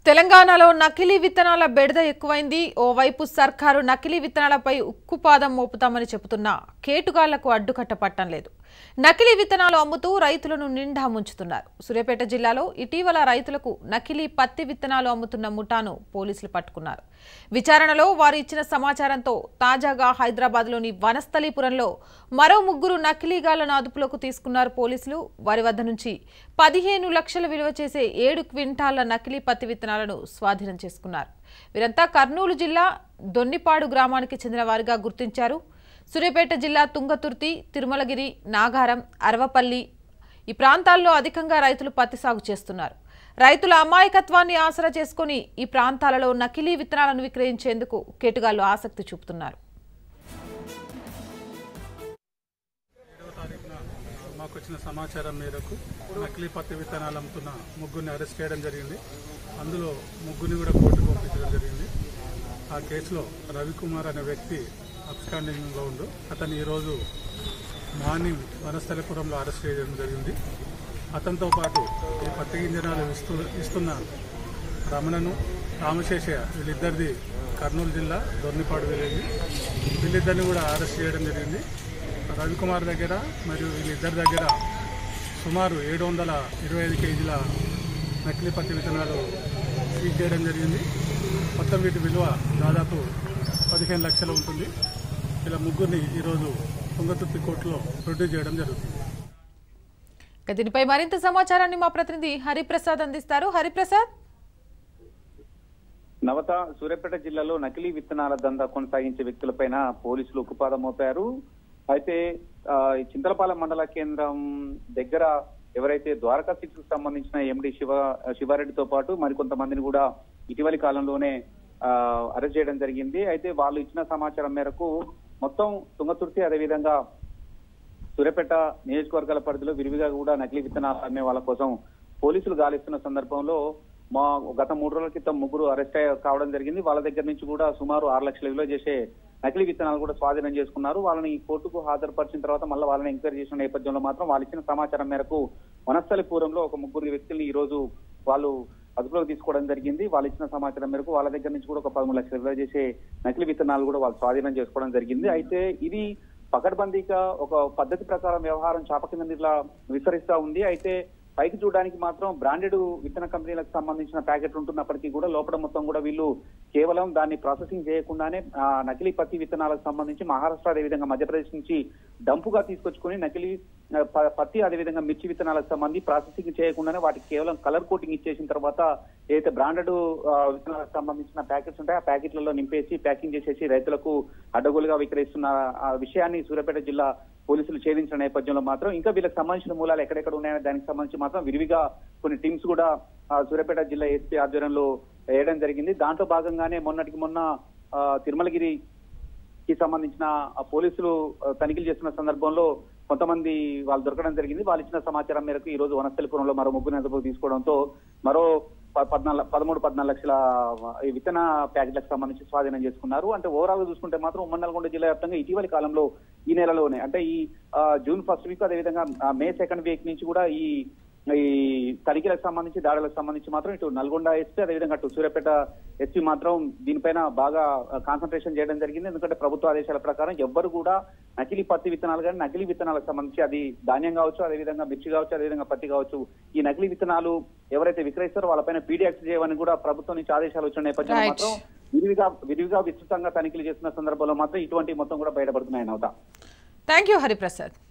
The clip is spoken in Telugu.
తెలంగాణలో నకిలీ విత్తనాల బెడద ఎక్కువైంది ఓవైపు సర్కారు నకిలీ విత్తనాలపై ఉక్కుపాదం మోపుతామని చెబుతున్నా కేటుగాళ్లకు అడ్డుకట్ట పట్టం లేదు నకిలీ విత్తనాలు అమ్ముతూ రైతులను నిండా ముంచుతున్నారు సూర్యాపేట జిల్లాలో ఇటీవల రైతులకు నకిలీ పత్తి విత్తనాలు అమ్ముతున్న ముఠాను పోలీసులు పట్టుకున్నారు విచారణలో వారు ఇచ్చిన సమాచారంతో తాజాగా హైదరాబాద్లోని వనస్థలీపురంలో మరో ముగ్గురు నకిలీగాళ్లను అదుపులోకి తీసుకున్నారు పోలీసులు వారి వద్ద నుంచి పదిహేను లక్షల విలువ చేసే ఏడు క్వింటాళ్ల నకిలీ పత్తి విత్తనాలను స్వాధీనం చేసుకున్నారు వీరంతా కర్నూలు జిల్లా దొన్నిపాడు గ్రామానికి చెందిన వారిగా గుర్తించారు సూర్యాపేట జిల్లా తుంగతుర్తి తిరుమలగిరి నాగారం అరవపల్లి ఈ ప్రాంతాల్లో అధికంగా రైతులు పత్తి సాగు చేస్తున్నారు రైతుల అమాయకత్వాన్ని ఆసరా చేసుకుని ఈ ప్రాంతాలలో నకిలీ విత్తనాలను విక్రయించేందుకు కేటుగాళ్లు ఆసక్తి చూపుతున్నారు ఏడవ తారీఖున మాకు వచ్చిన సమాచారం మేరకు నకిలీ పత్తి విత్తనాలు అమ్ముతున్న ముగ్గురిని అరెస్ట్ చేయడం జరిగింది అందులో ముగ్గురిని కూడా కోర్టుకు పంపించడం జరిగింది ఆ కేసులో రవికుమార్ అనే వ్యక్తి అబ్స్టాండింగ్లో ఉండు అతను ఈరోజు మార్నింగ్ వనస్థలపురంలో అరెస్ట్ చేయడం జరిగింది అతనితో పాటు ఈ పత్తి గింజనాలు ఇస్తూ ఇస్తున్న రమణను రామశేషయ్య వీళ్ళిద్దరిది కర్నూలు జిల్లా దొర్నిపాడు విలేజ్ వీళ్ళిద్దరిని కూడా అరెస్ట్ చేయడం జరిగింది రవికుమార్ దగ్గర మరియు వీళ్ళిద్దరి దగ్గర సుమారు ఏడు వందల ఇరవై ఐదు కేజీల నకిలీ పత్తి విత్తనాలు సీజ్ చేయడం జరిగింది మొత్తం వీటి విలువ దాదాపు పదిహేను లక్షలు ఉంటుంది ఇలా ముగ్గురిని ఈరోజు తుంగతుర్తి కోర్టులో ప్రొడ్యూస్ చేయడం జరుగుతుంది ఇక దీనిపై మరింత సమాచారాన్ని మా ప్రతినిధి హరిప్రసాద్ అందిస్తారు హరిప్రసాద్ నవత సూర్యాపేట జిల్లాలో నకిలీ విత్తనాల దందా కొనసాగించే వ్యక్తులపైన పోలీసులు ఉక్కుపాదం మోపారు అయితే ఆ, ఈ చింతలపాలెం మండల కేంద్రం దగ్గర ఎవరైతే ద్వారకా సిక్స్ కు సంబంధించిన ఎండి శివ శివారెడ్డితో పాటు మరికొంతమందిని కూడా ఇటీవలి కాలంలోనే ఆ, అరెస్ట్ చేయడం జరిగింది అయితే వాళ్ళు ఇచ్చిన సమాచారం మేరకు మొత్తం తుంగతుర్తి అదేవిధంగా సూర్యాపేట నియోజకవర్గాల పరిధిలో విరివిగా కూడా నకిలీ విత్తనాలు అమ్మే వాళ్ళ కోసం పోలీసులు గాలిస్తున్న సందర్భంలో మా గత మూడు రోజుల క్రితం ముగ్గురు అరెస్ట్ అయ్య- కావడం జరిగింది వాళ్ళ దగ్గర నుంచి కూడా సుమారు ఆరు లక్షల విలువ చేసే నకిలీ విత్తనాలు కూడా స్వాధీనం చేసుకున్నారు వాళ్ళని కోర్టుకు హాజరుపరిచిన తర్వాత మళ్ళీ వాళ్ళని ఎంక్వైరీ చేసిన నేపథ్యంలో మాత్రం వాళ్ళు ఇచ్చిన సమాచారం మేరకు వనస్థలిపురంలో ఒక ముగ్గురు వ్యక్తుల్ని ఈ రోజు వాళ్ళు అదుపులోకి తీసుకోవడం జరిగింది వాళ్ళు ఇచ్చిన సమాచారం మేరకు వాళ్ళ దగ్గర నుంచి కూడా ఒక పదమూడు లక్షల విలువ చేసే నకిలీ విత్తనాలు కూడా వాళ్ళు స్వాధీనం చేసుకోవడం జరిగింది అయితే ఇది పకడ్బందీగా ఒక పద్ధతి ప్రకారం వ్యవహారం చాప కింద నీళ్ళ విస్తరిస్తా ఉంది అయితే పైకి చూడడానికి మాత్రం బ్రాండెడ్ విత్తన కంపెనీలకు సంబంధించిన ప్యాకెట్ ఉంటున్నప్పటికీ కూడా లోపల మొత్తం కూడా వీళ్ళు కేవలం దాన్ని ప్రాసెసింగ్ చేయకుండానే ఆ, నకిలీ పత్తి విత్తనాలకు సంబంధించి మహారాష్ట్ర అదేవిధంగా మధ్యప్రదేశ్ నుంచి డంపుగా తీసుకొచ్చుకొని నకిలీ ఆ, ప- పత్తి అదేవిధంగా మిర్చి విత్తనాలకు సంబంధించి ప్రాసెసింగ్ చేయకుండానే వాటికి కేవలం కలర్ కోటింగ్ ఇచ్చేసిన తర్వాత ఏదైతే బ్రాండెడ్ విత్తనాలకు సంబంధించిన ప్యాకెట్స్ ఉంటాయో ఆ ప్యాకెట్లలో నింపేసి ప్యాకింగ్ చేసేసి రైతులకు అడ్డగోలుగా విక్రయిస్తున్న ఆ విషయాన్ని సూర్యాపేట జిల్లా పోలీసులు ఛేదించిన నేపథ్యంలో మాత్రం ఇంకా వీళ్ళకి సంబంధించిన మూలాలు ఎక్కడెక్కడ ఉన్నాయో దానికి సంబంధించి మాత్రం విరివిగా కొన్ని టీమ్స్ కూడా ఆ, సూర్యాపేట జిల్లా ఎస్పీ ఆధ్వర్యంలో వేయడం జరిగింది దాంట్లో భాగంగానే మొన్నటికి మొన్న ఆ, తిరుమలగిరి కి సంబంధించిన ఆ పోలీసులు ఆ, తనిఖీలు చేస్తున్న సందర్భంలో కొంతమంది వాళ్ళు దొరకడం జరిగింది వాళ్ళు ఇచ్చిన సమాచారం మేరకు ఈ రోజు వనస్థలిపురంలో మరో ముగ్గురు అదుపులోకి తీసుకోవడంతో మరో ప- పద్నాలుగు పదమూడు పద్నాలుగు లక్షల ఈ విత్తన ప్యాకెట్లకు సంబంధించి స్వాధీనం చేసుకున్నారు అంటే ఓవరాల్ గా చూసుకుంటే మాత్రం ఉమ్మడి నల్గొండ జిల్లా వ్యాప్తంగా ఇటీవలి కాలంలో ఈ నెలలోనే అంటే ఈ ఆ, జూన్ ఫస్ట్ వీక్ అదేవిధంగా ఆ, మే సెకండ్ వీక్ నుంచి కూడా ఈ ఈ తనిఖీలకు సంబంధించి దాడులకు సంబంధించి మాత్రం ఇటు నల్గొండ ఎస్పీ అదేవిధంగా అటు సూర్యాపేట ఎస్పీ మాత్రం దీనిపైన బాగా కాన్సన్ట్రేషన్ చేయడం జరిగింది ఎందుకంటే ప్రభుత్వ ఆదేశాల ప్రకారం ఎవ్వరు కూడా నకిలీ పత్తి విత్తనాలు కానీ నకిలీ విత్తనాలకు సంబంధించి అది ధాన్యం కావచ్చు అదేవిధంగా మిర్చి కావచ్చు అదేవిధంగా పత్తి కావచ్చు ఈ నకిలీ విత్తనాలు ఎవరైతే విక్రయిస్తారో వాళ్ళపైన పీడియాక్స్ చేయమని కూడా ప్రభుత్వం నుంచి ఆదేశాలు వచ్చిన నేపథ్యంలో Right. మాత్రం విరివిగా విరివిగా విస్తృతంగా తనిఖీలు చేస్తున్న సందర్భంలో మాత్రం ఇటువంటి మొత్తం కూడా బయటపడుతున్నాయని అవుతా థ్యాంక్ యూ హరిప్రసాద్